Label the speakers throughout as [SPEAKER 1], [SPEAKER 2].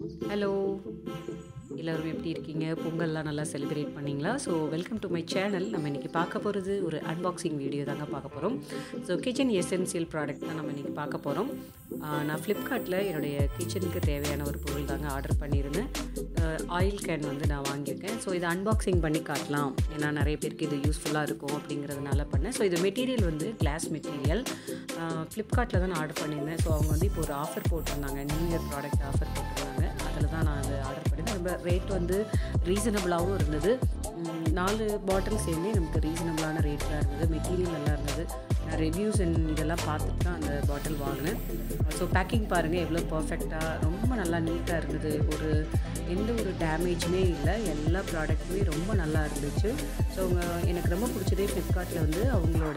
[SPEAKER 1] hello எல்லோரும் எப்படி இருக்கீங்க பொங்கல்லாம் நல்லா செலிப்ரேட் பண்ணீங்களா so welcome to my channel நம்ம இன்றைக்கி பார்க்க போகிறது ஒரு அன்பாக்சிங் வீடியோ தாங்க பார்க்க போகிறோம் ஸோ கிச்சன் எசென்சியல் ப்ராடக்ட் தான் நம்ம இன்றைக்கி பார்க்க போகிறோம் நான் ஃப்ளிப்கார்ட்டில் என்னுடைய கிச்சனுக்கு தேவையான ஒரு பொருள் தாங்க ஆர்டர் பண்ணியிருந்தேன் ஆயில் கேன் வந்து நான் வாங்கியிருக்கேன் ஸோ இதை அன்பாக்சிங் பண்ணி காட்டலாம் ஏன்னா நிறைய பேருக்கு இது யூஸ்ஃபுல்லாக இருக்கும் அப்படிங்கிறதுனால பண்ணேன் ஸோ இது மெட்டீரியல் வந்து கிளாஸ் மெட்டீரியல் ஃப்ளிப்கார்ட்டில் தான் நான் ஆர்டர் பண்ணியிருந்தேன் ஸோ அவங்க வந்து இப்போ ஒரு ஆஃபர் போட்டிருந்தாங்க நியூ இயர் ப்ராடக்ட் ஆஃபர் போட்டிருந்தாங்க அதில் தான் நான் அது ஆர்டர் பண்ணியிருந்தேன் ரொம்ப ரேட் வந்து ரீசனபிளாகவும் இருந்தது உம், நாலு பாட்டில் சேர்ந்தே நமக்கு ரீசனபிளான ரேட்டில் இருந்தது மெட்டீரியல் நல்லா இருந்தது நான் ரிவ்யூஸ் அண்ட் இதெல்லாம் பார்த்துட்டு தான் அந்த பாட்டில் வாங்கினேன் ஸோ பேக்கிங் பாருங்கள் எவ்வளோ பர்ஃபெக்டாக ரொம்ப நல்லா நீட்டாக இருந்தது ஒரு எந்த ஒரு டேமேஜுமே இல்லை எல்லா ப்ராடக்ட்டுமே ரொம்ப நல்லா இருந்துச்சு ஸோ அவங்க எனக்கு ரொம்ப பிடிச்சதே ஃப்ளிப்கார்ட்டில் வந்து அவங்களோட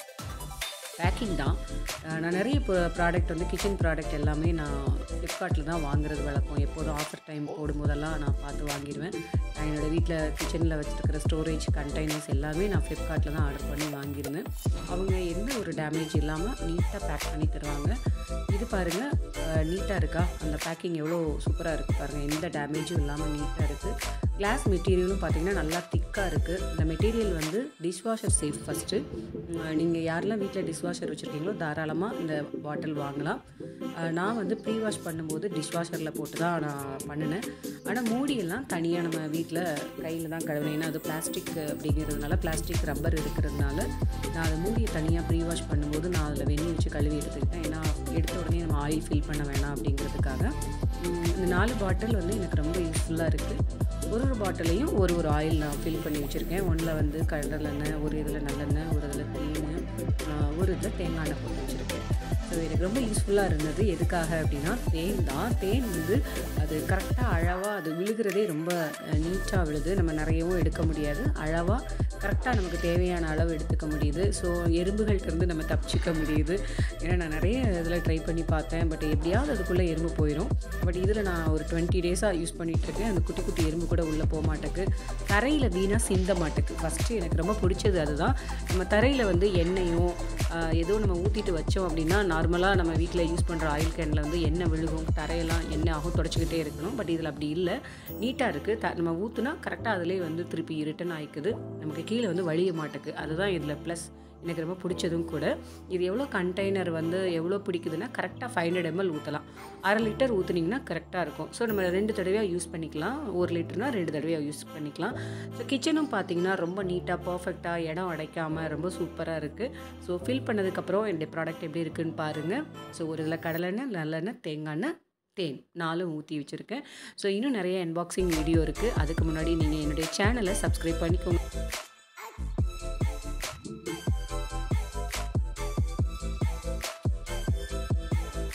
[SPEAKER 1] பேக்கிங் தான் அஹ் நான் நிறைய இப்போ ப்ராடக்ட் வந்து கிச்சன் ப்ராடக்ட் எல்லாமே நான் ஃப்ளிப்கார்ட்டில் தான் வாங்குறது வழக்கம் எப்போதும் ஆஃபர் டைம் போடும்போதெல்லாம் நான் பார்த்து வாங்கிடுவேன் நான் என்னோடய வீட்டில் கிச்சனில் வச்சுருக்கிற ஸ்டோரேஜ் கண்டெய்னர்ஸ் எல்லாமே நான் ஃப்ளிப்கார்ட்டில் தான் ஆர்டர் பண்ணி வாங்கியிருந்தேன் அவங்க எந்த ஒரு டேமேஜ் இல்லாமல் நீட்டாக பேக் பண்ணி தருவாங்க இது பாருங்கள் நீட்டாக இருக்கா அந்த பேக்கிங் எவ்வளோ சூப்பராக இருக்குது பாருங்கள் எந்த டேமேஜும் இல்லாமல் நீட்டாக இருக்குது கிளாஸ் மெட்டீரியலும் பார்த்தீங்கன்னா நல்லா திக்காக இருக்குது இந்த மெட்டீரியல் வந்து டிஷ்வாஷர் சேஃப் ஃபஸ்ட்டு நீங்கள் யாரெல்லாம் வீட்டில் டிஷ்வாஷர் வச்சுருக்கீங்களோ தாராளமாக இந்த பாட்டில் வாங்கலாம் அஹ் நான் வந்து ப்ரீ வாஷ் பண்ணும்போது டிஷ்வாஷரில் போட்டு தான் நான் பண்ணினேன் ஆனால் மூடியெல்லாம் தனியாக நம்ம வீட்டில் கையில் தான் கழுவினேன் ஏன்னா அது பிளாஸ்டிக் அப்படிங்கிறதுனால பிளாஸ்டிக் ரப்பர் இருக்கிறதுனால நான் அதை மூடியை தனியாக ப்ரீ வாஷ் பண்ணும்போது நான் அதில் வெந்நி வச்சு கழுவி எடுத்துக்கிட்டேன் ஏன்னா எடுத்த உடனே நம்ம ஆயில் ஃபில் பண்ண வேணாம் அப்படிங்கிறதுக்காக உம், இந்த நாலு பாட்டில் வந்து எனக்கு ரொம்ப யூஸ்ஃபுல்லாக இருக்குது ஒரு ஒரு பாட்டிலையும் ஒரு ஒரு ஆயில் நான் ஃபில் பண்ணி வச்சுருக்கேன் ஒன்றில் வந்து கடலெண்ணெய் ஒரு இதில் நல்லெண்ணெய் ஒரு இதில் தேன் ஆஹ், ஒரு இதில் தேங்காய் எண்ணெய் போட்டு வச்சுருக்கேன் ஸோ எனக்கு ரொம்ப யூஸ்ஃபுல்லாக இருந்தது எதுக்காக அப்படின்னா தேன் தான் தேன் வந்து அது கரெக்டாக அளவாக அது விழுகிறதே ரொம்ப நீட்டாக விழுது நம்ம நிறையவும் எடுக்க முடியாது அளவாக கரெக்டாக நமக்கு தேவையான அளவு எடுத்துக்க முடியுது ஸோ எறும்புகள்கிட்டருந்து நம்ம தப்பிச்சிக்க முடியுது ஏன்னா நான் நிறைய இதில் ட்ரை பண்ணி பார்த்தேன் பட் எப்படியாவது அதுக்குள்ளே எறும்பு போயிடும் பட் இதில் நான் ஒரு டுவெண்ட்டி டேஸாக யூஸ் பண்ணிகிட்ருக்கேன் அந்த குட்டி குட்டி எறும்பு கூட உள்ளே போக மாட்டேக்கு தரையில் வீணாக சிந்த மாட்டேக்கு ஃபஸ்ட்டு எனக்கு ரொம்ப பிடிச்சது அதுதான் நம்ம தரையில் வந்து எண்ணெயும் ஆஹ், ஏதோ நம்ம ஊற்றிட்டு வச்சோம் அப்படின்னா நார்மலாக நம்ம வீட்டில் யூஸ் பண்ணுற ஆயில் கேனில் வந்து எண்ணெய் விழுகும் தரையெல்லாம் எண்ணெய் ஆகும் தொடச்சிக்கிட்டே இருக்கணும் பட் இதில் அப்படி இல்லை நீட்டாக இருக்குது த நம்ம ஊற்றுனா கரெக்டாக அதிலே வந்து திருப்பி ரிட்டன் ஆயிக்குது நமக்கு கீழே வந்து வழிய மாட்டேக்கு அதுதான் இதில் ப்ளஸ் எனக்கு ரொம்ப பிடிச்சதும் கூட இது எவ்வளோ கண்டெய்னர் வந்து எவ்வளோ பிடிக்குதுன்னா கரெக்டாக ஃபைவ் ஹண்ட்ரட் எம்எல் ஊற்றலாம் அரை லிட்டர் ஊற்றுனீங்கன்னா கரெக்டாக இருக்கும் ஸோ நம்ம ரெண்டு தடவையாக யூஸ் பண்ணிக்கலாம் ஒரு லிட்டர்னா ரெண்டு தடவையாக யூஸ் பண்ணிக்கலாம் ஸோ கிச்சனும் பார்த்தீங்கன்னா ரொம்ப நீட்டாக பர்ஃபெக்டாக இடம் அடைக்காமல் ரொம்ப சூப்பராக இருக்குது ஸோ ஃபில் பண்ணதுக்கப்புறம் என்னுடைய ப்ராடக்ட் எப்படி இருக்குன்னு பாருங்கள் ஸோ ஒரு இதில் கடலெண்ணெய் நல்லெண்ணெய் தேங்காய் எண்ணெய் தேன் நாலும் ஊற்றி வச்சுருக்கேன் ஸோ இன்னும் நிறைய அன்பாக்சிங் வீடியோ இருக்குது அதுக்கு முன்னாடி நீங்கள் என்னுடைய சேனலை சப்ஸ்கிரைப் பண்ணிக்கோங்க